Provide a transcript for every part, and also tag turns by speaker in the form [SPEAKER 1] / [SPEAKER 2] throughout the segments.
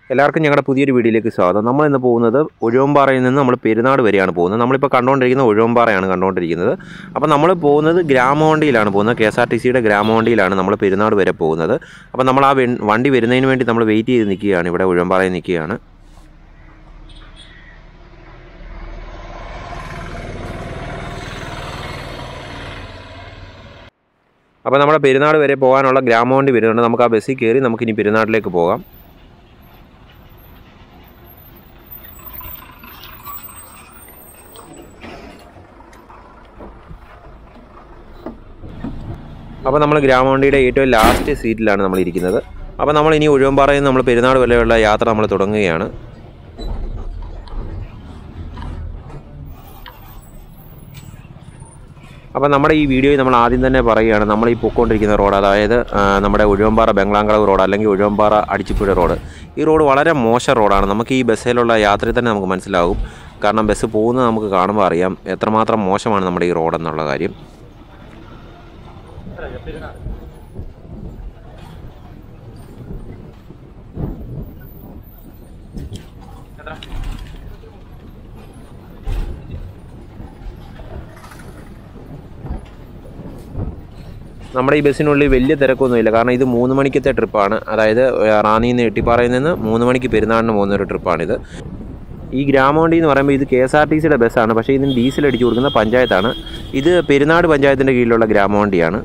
[SPEAKER 1] എല്ലാവർക്കും ഞങ്ങളുടെ പുതിയൊരു വീഡിയോയിലേക്ക് സ്വാഗതം നമ്മൾ ഇന്ന് പോകുന്നത് ഒഴുവമ്പാറയിൽ നിന്ന് നമ്മൾ പെരുന്നാട് വരെയാണ് പോകുന്നത് നമ്മളിപ്പോൾ കണ്ടുകൊണ്ടിരിക്കുന്നത് ഒഴുവമ്പാറയാണ് കണ്ടുകൊണ്ടിരിക്കുന്നത് അപ്പോൾ നമ്മൾ പോകുന്നത് ഗ്രാമവണ്ടിയിലാണ് പോകുന്നത് കെ എസ് ആർ ടി സിയുടെ ഗ്രാമവണ്ടിയിലാണ് നമ്മൾ പെരുന്നാട് വരെ പോകുന്നത് അപ്പോൾ നമ്മൾ ആ വെ- വണ്ടി വരുന്നതിന് വേണ്ടി നമ്മൾ വെയിറ്റ് ചെയ്ത് നിൽക്കുകയാണ് ഇവിടെ ഒഴുവമ്പാറയിൽ നിൽക്കുകയാണ് അപ്പോൾ നമ്മുടെ പെരുന്നാട് വരെ പോകാനുള്ള ഗ്രാമവണ്ടി വരുന്നുണ്ട് നമുക്ക് ആ ബസ്സിൽ കയറി നമുക്കിനി പെരുന്നാട്ടിലേക്ക് പോകാം അപ്പോൾ നമ്മൾ ഗ്രാമവണ്ടിയുടെ ഏറ്റവും ലാസ്റ്റ് സീറ്റിലാണ് നമ്മൾ ഇരിക്കുന്നത് അപ്പോൾ നമ്മൾ ഇനി ഒഴുവമ്പാറയിൽ നിന്ന് നമ്മൾ പെരുന്നാട് വരെയുള്ള യാത്ര നമ്മൾ തുടങ്ങുകയാണ് അപ്പോൾ നമ്മുടെ ഈ വീഡിയോയിൽ നമ്മൾ ആദ്യം തന്നെ പറയുകയാണ് നമ്മൾ ഈ പൊയ്ക്കൊണ്ടിരിക്കുന്ന റോഡ് അതായത് ആ, നമ്മുടെ ഒഴുവമ്പാറ ബംഗ്ലാങ്കളവ് റോഡ് അല്ലെങ്കിൽ ഒഴുവമ്പാറ അടിച്ചിപ്പുഴ റോഡ് ഈ റോഡ് വളരെ മോശം റോഡാണ് നമുക്ക് ഈ ബസ്സിലുള്ള യാത്രയിൽ തന്നെ നമുക്ക് മനസ്സിലാകും കാരണം ബസ് പോകുന്നത് നമുക്ക് കാണുമ്പോൾ അറിയാം എത്രമാത്രം മോശമാണ് നമ്മുടെ ഈ റോഡ് എന്നുള്ള കാര്യം നമ്മുടെ ഈ ബസ്സിനുള്ളിൽ വലിയ തിരക്കൊന്നുമില്ല കാരണം ഇത് മൂന്ന് മണിക്കത്തെ ട്രിപ്പാണ് അതായത് ഏഹ്, റാന്നിയിൽ നിന്ന് എട്ടിപ്പാറയിൽ നിന്ന് മൂന്ന് മണിക്ക് പെരുന്നാളിന് പോകുന്ന ഒരു ട്രിപ്പാണിത് ഈ ഗ്രാമവണ്ടി എന്ന് പറയുമ്പോൾ ഇത് കെ എസ് ആർ ടി സിയുടെ ബസ്സാണ് പക്ഷേ ഇതിന് ഡീസൽ അടിച്ചു കൊടുക്കുന്ന പഞ്ചായത്താണ് ഇത് പെരുന്നാട് പഞ്ചായത്തിൻ്റെ കീഴിലുള്ള ഗ്രാമവണ്ടിയാണ്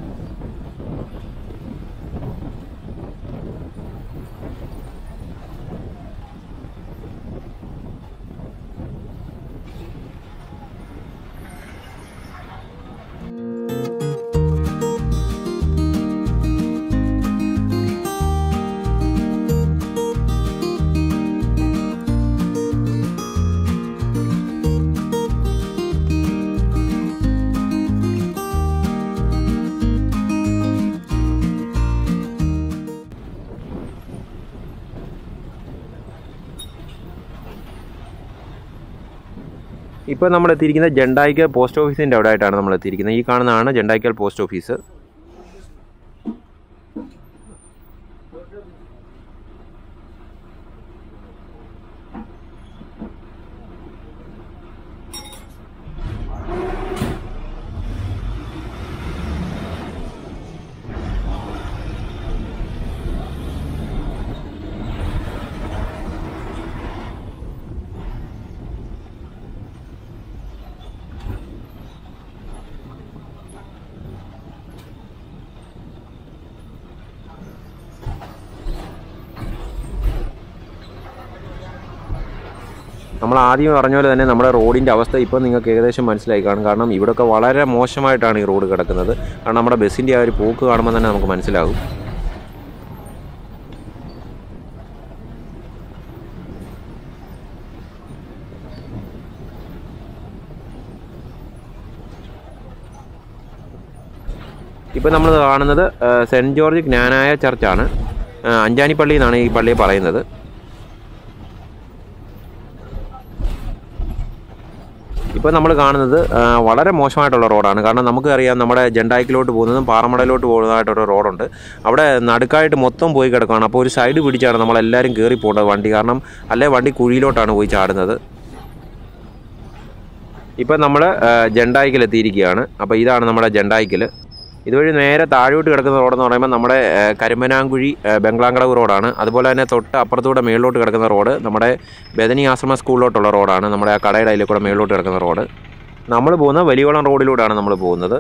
[SPEAKER 1] ഇപ്പോൾ നമ്മൾ എത്തിയിരിക്കുന്നത് ജണ്ടായിക്കൽ പോസ്റ്റ് ഓഫീസിൻ്റെ അവിടെ ആയിട്ടാണ് നമ്മൾ എത്തിയിരിക്കുന്നത് ഈ കാണുന്നതാണ് ജണ്ടായിക്കൽ പോസ്റ്റ് ഓഫീസ് നമ്മൾ ആദ്യം പറഞ്ഞ പോലെ തന്നെ നമ്മുടെ റോഡിൻ്റെ അവസ്ഥ ഇപ്പോൾ നിങ്ങൾക്ക് ഏകദേശം മനസ്സിലായി കാണും കാരണം ഇവിടെയൊക്കെ വളരെ മോശമായിട്ടാണ് ഈ റോഡ് കിടക്കുന്നത് കാരണം നമ്മുടെ ബസ്സിൻ്റെ ആ ഒരു പോക്ക് കാണുമ്പോൾ തന്നെ നമുക്ക് മനസ്സിലാകും ഇപ്പോൾ നമ്മൾ കാണുന്നത് ആ, സെൻറ്റ് ജോർജ് ജ്ഞാനായ ചർച്ചാണ് ആ, അഞ്ചാനിപ്പള്ളി എന്നാണ് ഈ പള്ളിയെ പറയുന്നത് ഇപ്പോൾ നമ്മൾ കാണുന്നത് ആ, വളരെ മോശമായിട്ടുള്ള റോഡാണ് കാരണം നമുക്ക് അറിയാം നമ്മുടെ ജണ്ടായിക്കിലോട്ട് പോകുന്നതും പാറമടയിലോട്ട് പോകുന്നതായിട്ടൊരു റോഡുണ്ട് അവിടെ നടുക്കായിട്ട് മൊത്തം പോയി കിടക്കുകയാണ് അപ്പോൾ ഒരു സൈഡ് പിടിച്ചാണ് നമ്മളെല്ലാവരും കയറി പോകേണ്ടത് വണ്ടി കാരണം അല്ലേ വണ്ടി കുഴിയിലോട്ടാണ് പോയി ചാടുന്നത് ഇപ്പം നമ്മൾ ജണ്ടായിക്കൽ എത്തിയിരിക്കുകയാണ് അപ്പോൾ ഇതാണ് നമ്മുടെ ജണ്ടായിക്കൽ ഇതുവഴി നേരെ താഴോട്ട് കിടക്കുന്ന റോഡെന്ന് പറയുമ്പോൾ നമ്മുടെ ആ, കരുമ്പനാങ്കുഴി ആ, ബംഗ്ലാങ്കടവ് റോഡാണ് അതുപോലെ തന്നെ തൊട്ട് അപ്പുറത്തൂടെ മേളിലോട്ട് കിടക്കുന്ന റോഡ് നമ്മുടെ ബദനി ആശ്രമ സ്കൂളിലോട്ടുള്ള റോഡാണ് നമ്മുടെ ആ കടയുടെ അതിൽ കൂടെ മേളിലോട്ട് കിടക്കുന്ന റോഡ് നമ്മൾ പോകുന്ന വലിയോളം റോഡിലൂടെയാണ് നമ്മൾ പോകുന്നത്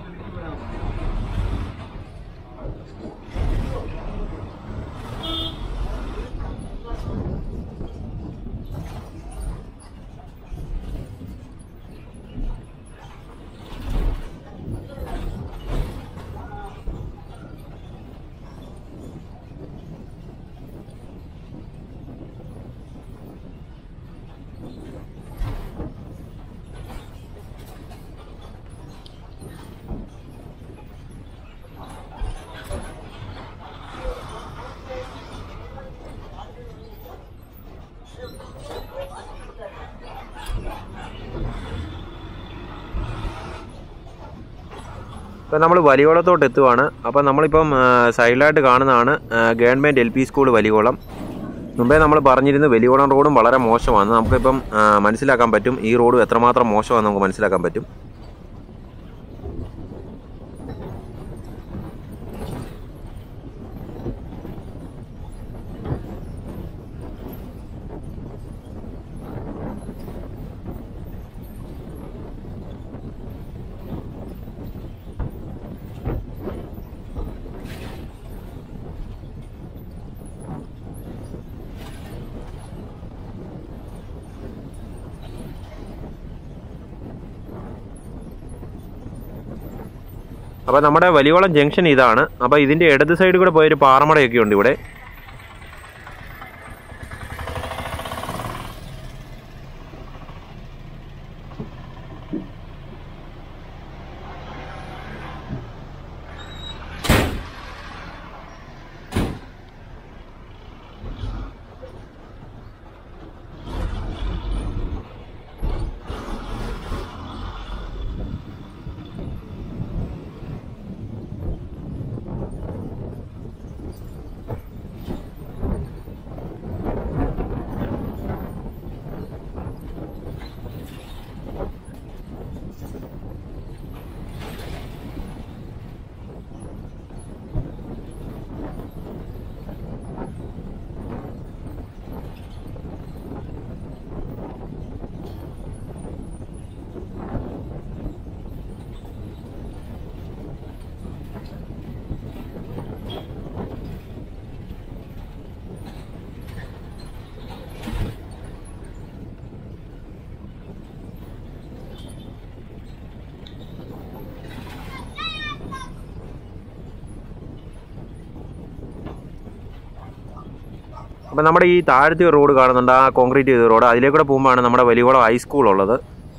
[SPEAKER 1] ഇപ്പം നമ്മൾ വലിയോളത്തോട്ട് എത്തുവാണ് അപ്പം നമ്മളിപ്പം ആ, സൈഡിലായിട്ട് കാണുന്നതാണ് ഗവൺമെൻറ് എൽ പി സ്കൂൾ വലിയോളം മുമ്പേ നമ്മൾ പറഞ്ഞിരുന്നു വലിയോളം റോഡും വളരെ മോശമാണ് നമുക്കിപ്പം ആ, മനസ്സിലാക്കാൻ പറ്റും ഈ റോഡ് എത്രമാത്രം മോശമാണെന്ന് നമുക്ക് മനസ്സിലാക്കാൻ പറ്റും അപ്പോൾ നമ്മുടെ വലിയോളം ജംഗ്ഷൻ ഇതാണ് അപ്പോൾ ഇതിൻ്റെ ഇടത് സൈഡിൽ കൂടെ പോയൊരു പാറമടയൊക്കെ ഉണ്ട് ഇവിടെ അപ്പം നമ്മുടെ ഈ താഴത്തെ ഒരു റോഡ് കാണുന്നുണ്ട് ആ കോൺക്രീറ്റ് ചെയ്ത റോഡ് അതിലേക്കൂടെ പോകുമ്പോഴാണ് നമ്മുടെ വലിയോളം ഹൈസ്കൂൾ ഉള്ളത്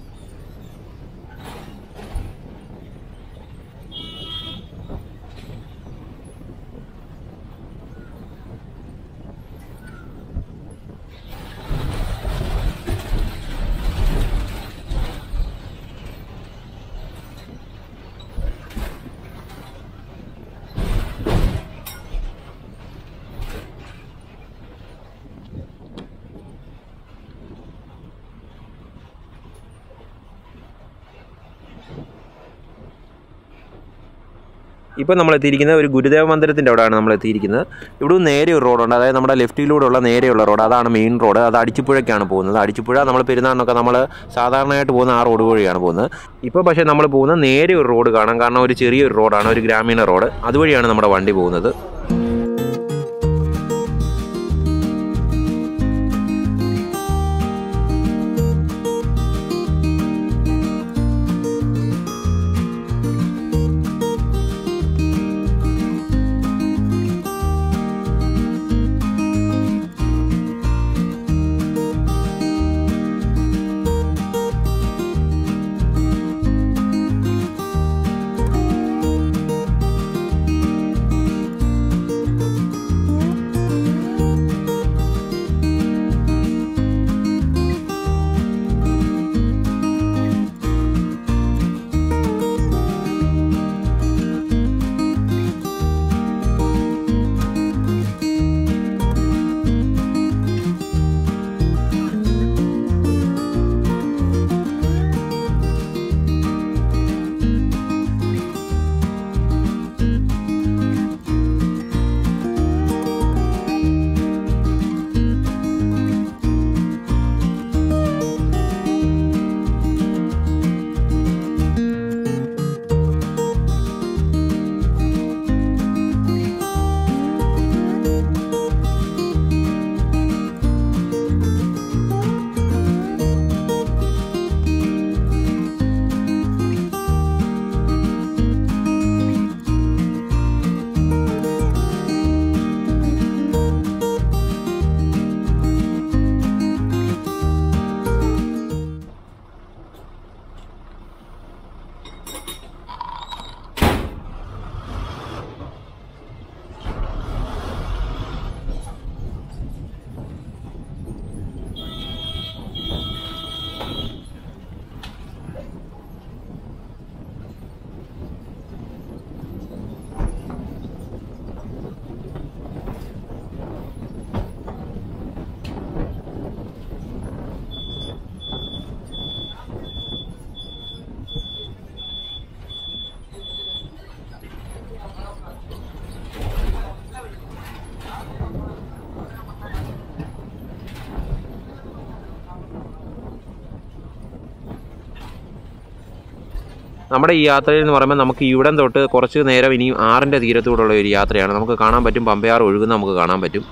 [SPEAKER 1] ഇപ്പോൾ നമ്മൾ എത്തിയിരിക്കുന്നത് ഒരു ഗുരുദേവ മന്ദിരത്തിൻ്റെ അവിടെയാണ് നമ്മൾ എത്തിയിരിക്കുന്നത് ഇവിടെ നിന്ന് നേരെ ഒരു റോഡുണ്ട് അതായത് നമ്മുടെ ലെഫ്റ്റിലൂടെയുള്ള നേരെയുള്ള റോഡ് അതാണ് മെയിൻ റോഡ് അത് അടിച്ചുപുഴയ്ക്കാണ് പോകുന്നത് അടിച്ചുപുഴ നമ്മൾ പെരുന്നാളിനൊക്കെ നമ്മൾ സാധാരണയായിട്ട് പോകുന്ന ആ റോഡ് വഴിയാണ് പോകുന്നത് ഇപ്പോൾ പക്ഷേ നമ്മൾ പോകുന്നത് നേരെ ഒരു റോഡ് കാണാം കാരണം ഒരു ചെറിയൊരു റോഡാണ് ഒരു ഗ്രാമീണ റോഡ് അതുവഴിയാണ് നമ്മുടെ വണ്ടി പോകുന്നത് നമ്മുടെ ഈ യാത്രയിൽ എന്ന് പറയുമ്പോൾ നമുക്ക് ഇവിടം തൊട്ട് കുറച്ച് നേരം ഇനിയും ആറിൻ്റെ തീരത്തൂടെയുള്ള ഒരു യാത്രയാണ് നമുക്ക് കാണാൻ പറ്റും പമ്പയാർ ഒഴുകുന്ന നമുക്ക് കാണാൻ പറ്റും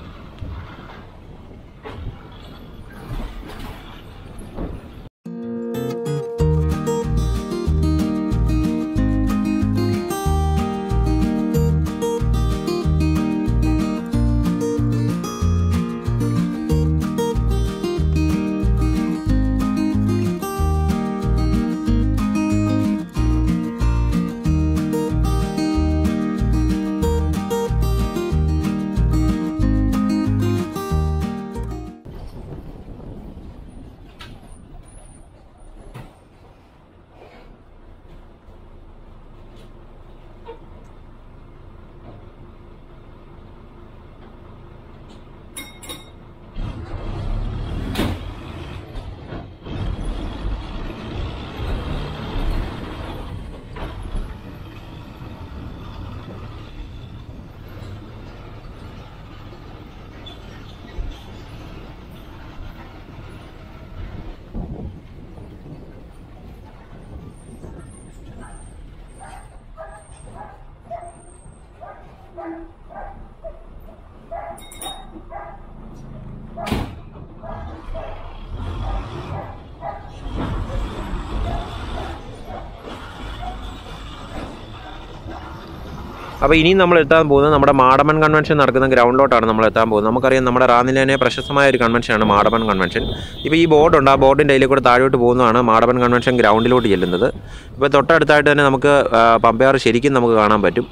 [SPEAKER 1] അപ്പോൾ ഇനിയും നമ്മൾ എത്താൻ പോകുന്നത് നമ്മുടെ മാടമൺ കൺവെൻഷൻ നടക്കുന്ന ഗ്രൗണ്ടിലോട്ടാണ് നമ്മൾ എത്താൻ പോകുന്നത് നമുക്കറിയാം നമ്മുടെ റാന്നിലെ പ്രശസ്തമായ ഒരു കൺവെൻഷനാണ് മാടമൺ കൺവെൻഷൻ ഇപ്പോൾ ഈ ബോർഡുണ്ട് ആ ബോർഡിൻ്റെ അതിൽ കൂടെ താഴോട്ട് പോകുന്നതാണ് മാടമൺ കൺവെൻഷൻ ഗ്രൗണ്ടിലോട്ട് ചെല്ലുന്നത് ഇപ്പോൾ തൊട്ടടുത്തായിട്ട് തന്നെ നമുക്ക് ആ, പമ്പയാർ ശരിക്കും നമുക്ക് കാണാൻ പറ്റും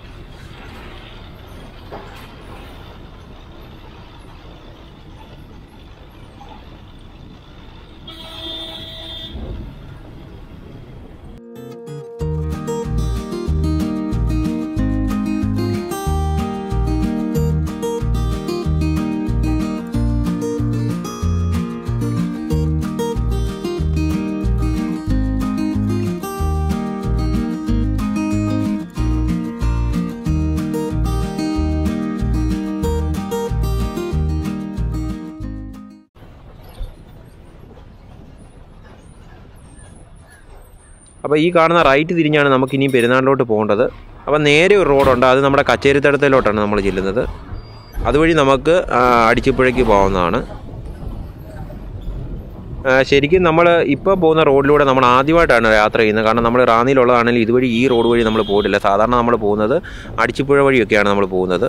[SPEAKER 1] അപ്പോൾ ഈ കാണുന്ന റൈറ്റ് തിരിഞ്ഞാണ് നമുക്ക് ഇനിയും പെരുന്നാളിലോട്ട് പോകേണ്ടത് അപ്പോൾ നേരെ ഒരു റോഡുണ്ട് അത് നമ്മുടെ കച്ചേരിത്തടത്തിലോട്ടാണ് നമ്മൾ ചെല്ലുന്നത് അതുവഴി നമുക്ക് ആ, അടിച്ചിപ്പുഴയ്ക്ക് പോകാവുന്നതാണ് ആ, ശരിക്കും നമ്മൾ ഇപ്പോൾ പോകുന്ന റോഡിലൂടെ നമ്മൾ ആദ്യമായിട്ടാണ് യാത്ര ചെയ്യുന്നത് കാരണം നമ്മൾ റാന്നിയിലുള്ളതാണെങ്കിൽ ഇതുവഴി ഈ റോഡ് വഴി നമ്മൾ പോയിട്ടില്ല സാധാരണ നമ്മൾ പോകുന്നത് അടിച്ചിപ്പുഴ വഴിയൊക്കെയാണ് നമ്മൾ പോകുന്നത്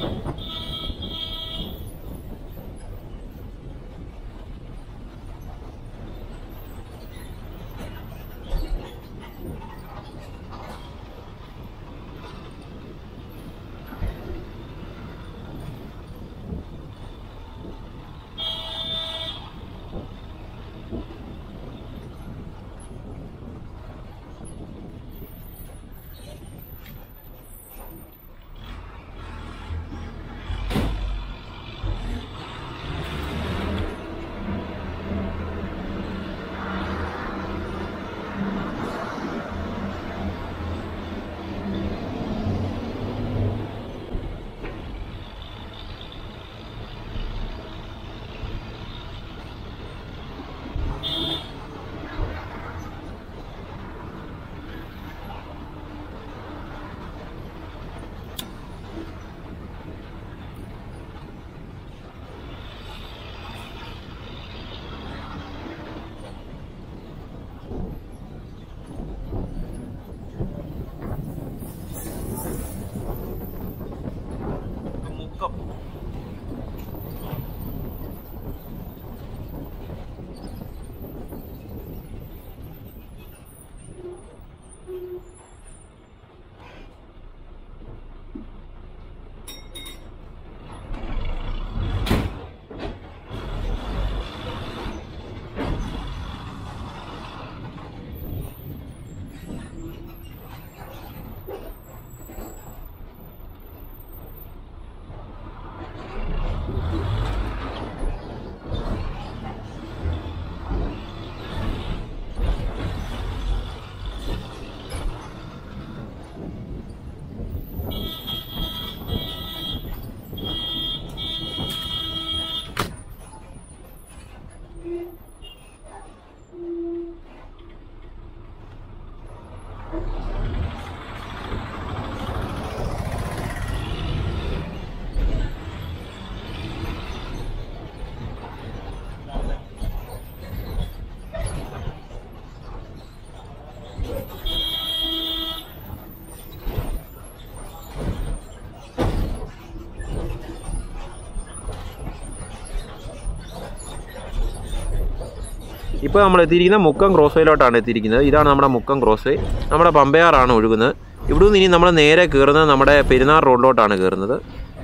[SPEAKER 1] ഇപ്പോൾ നമ്മൾ എത്തിയിരിക്കുന്നത് മുക്കം ക്രോസ് വേയിലോട്ടാണ് എത്തിയിരിക്കുന്നത് ഇതാണ് നമ്മുടെ മുക്കം ക്രോസ് വേ നമ്മുടെ പമ്പയാറാണ് ഒഴുകുന്നത് ഇവിടെ നിന്ന് ഇനി നമ്മൾ നേരെ കയറുന്നത് നമ്മുടെ പെരുന്നാർ റോഡിലോട്ടാണ് കയറുന്നത്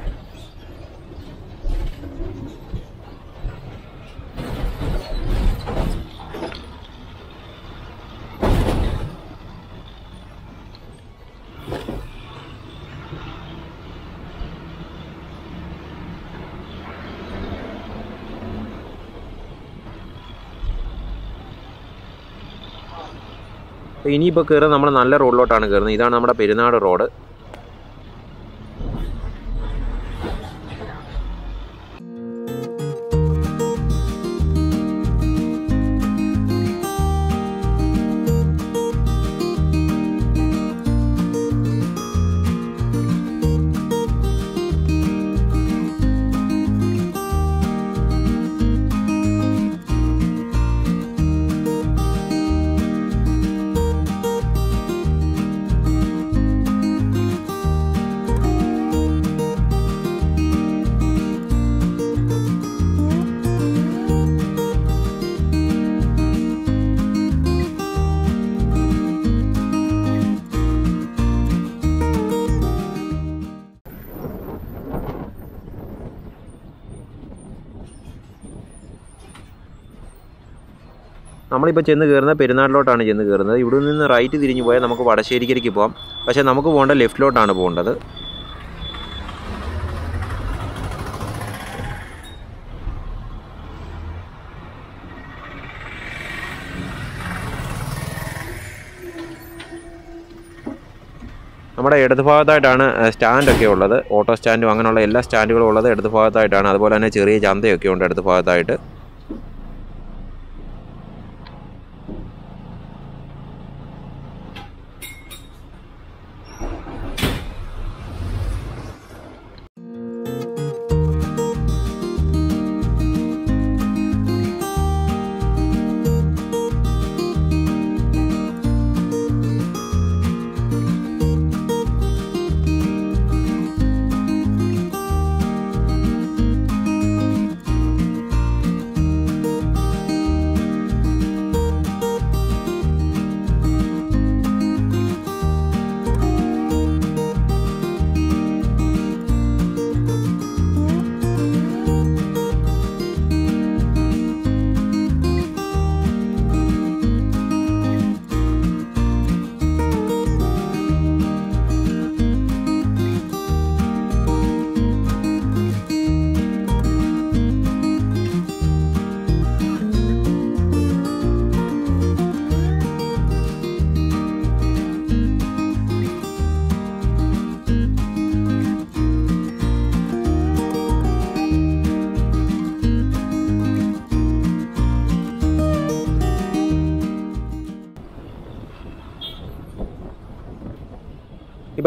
[SPEAKER 1] അപ്പോൾ ഇനിയിപ്പോൾ കയറുന്നത് നമ്മൾ നല്ല റോഡിലോട്ടാണ് കയറുന്നത് ഇതാണ് നമ്മുടെ പെരുന്നാട് റോഡ് നമ്മളിപ്പോൾ ചെന്ന് കയറുന്നത് പെരുന്നാളിലോട്ടാണ് ചെന്ന് കയറുന്നത് ഇവിടെ നിന്ന് റൈറ്റ് തിരിഞ്ഞു പോയാൽ നമുക്ക് വടശ്ശേരിക്കരയ്ക്ക് പോകാം പക്ഷേ നമുക്ക് പോകേണ്ട ലെഫ്റ്റിലോട്ടാണ് പോകേണ്ടത് നമ്മുടെ ഇടത് ഭാഗത്തായിട്ടാണ് സ്റ്റാൻഡൊക്കെ ഉള്ളത് ഓട്ടോ സ്റ്റാൻഡും അങ്ങനെയുള്ള എല്ലാ സ്റ്റാൻഡുകളും ഉള്ളത് ഇടത് ഭാഗത്തായിട്ടാണ് അതുപോലെ തന്നെ ചെറിയ ചന്തയൊക്കെ ഉണ്ട് ഇടത് ഭാഗത്തായിട്ട്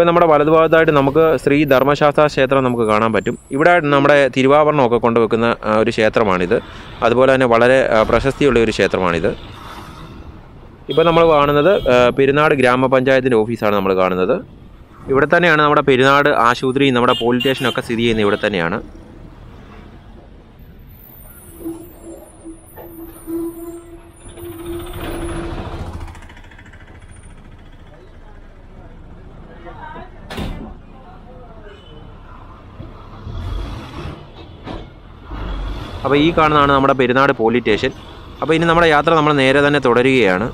[SPEAKER 1] ഇപ്പോൾ നമ്മുടെ വലതുഭാഗത്തായിട്ട് നമുക്ക് ശ്രീ ധർമ്മശാസ്ത്ര ക്ഷേത്രം നമുക്ക് കാണാൻ പറ്റും ഇവിടെ നമ്മുടെ തിരുവാഭരണമൊക്കെ കൊണ്ടുവെക്കുന്ന ആ, ഒരു ക്ഷേത്രമാണിത് അതുപോലെ തന്നെ വളരെ ആ, പ്രശസ്തിയുള്ള ഒരു ക്ഷേത്രമാണിത് ഇപ്പോൾ നമ്മൾ കാണുന്നത് ആ, പെരുന്നാട് ഗ്രാമപഞ്ചായത്തിൻ്റെ ഓഫീസാണ് നമ്മൾ കാണുന്നത് ഇവിടെ തന്നെയാണ് നമ്മുടെ പെരുന്നാട് ആശുപത്രിയും നമ്മുടെ പോലീസ് സ്റ്റേഷനൊക്കെ സ്ഥിതി ചെയ്യുന്നത് ഇവിടെ തന്നെയാണ് അപ്പോൾ ഈ കാണുന്നതാണ് നമ്മുടെ പെരുന്നാട് പോലീസ് സ്റ്റേഷൻ അപ്പോൾ ഇനി നമ്മുടെ യാത്ര നമ്മൾ നേരെ തന്നെ തുടരുകയാണ്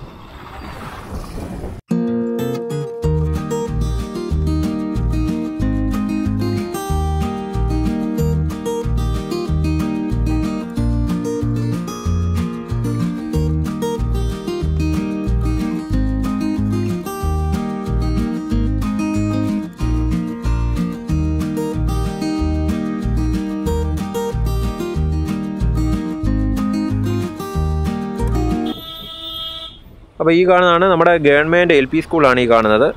[SPEAKER 1] അപ്പോൾ ഈ കാണുന്നതാണ് നമ്മുടെ ഗവൺമെൻറ് എൽ പി സ്കൂളാണ് ഈ കാണുന്നത്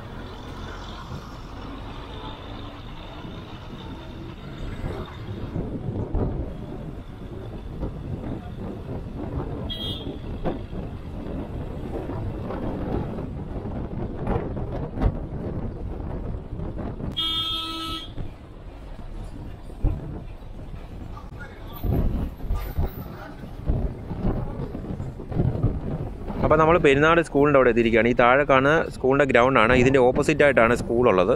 [SPEAKER 1] അപ്പോൾ നമ്മൾ പെരുന്നാട് സ്കൂളിൻ്റെ അവിടെ എത്തിയിരിക്കുകയാണ് ഈ താഴെ കാണുന്ന സ്കൂളിൻ്റെ ഗ്രൗണ്ടാണ് ഇതിൻ്റെ ഓപ്പോസിറ്റ് ആയിട്ടാണ് സ്കൂളുള്ളത്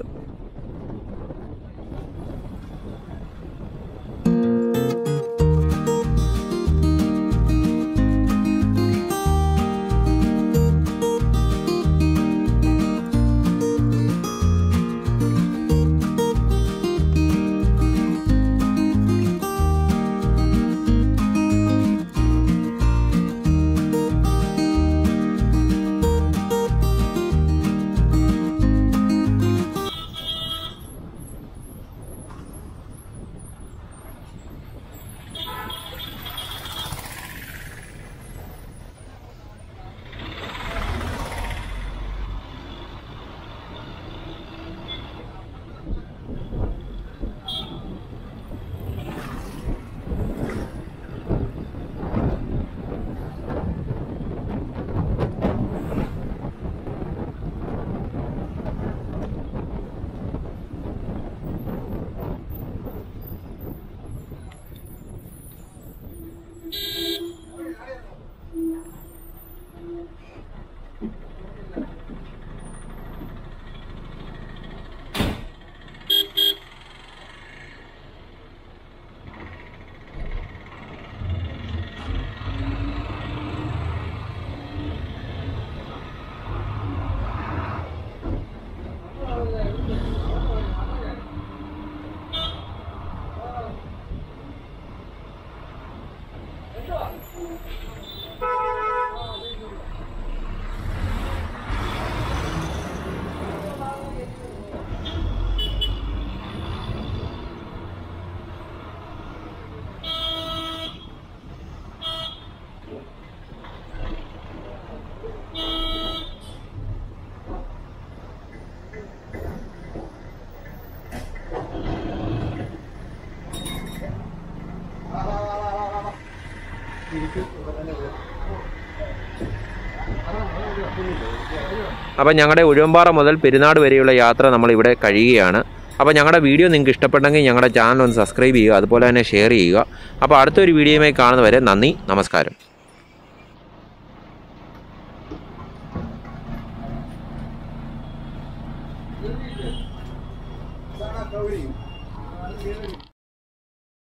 [SPEAKER 1] അപ്പോൾ ഞങ്ങളുടെ ഉഴമ്പാറ മുതൽ പെരുന്നാട് വരെയുള്ള യാത്ര നമ്മളിവിടെ കഴിയുകയാണ് അപ്പോൾ ഞങ്ങളുടെ വീഡിയോ നിങ്ങൾക്ക് ഇഷ്ടപ്പെട്ടെങ്കിൽ ഞങ്ങളുടെ ചാനൽ ഒന്ന് സബ്സ്ക്രൈബ് ചെയ്യുക അതുപോലെ തന്നെ ഷെയർ ചെയ്യുക അപ്പോൾ അടുത്തൊരു വീഡിയോയുമായി കാണുന്നവരെ നന്ദി നമസ്കാരം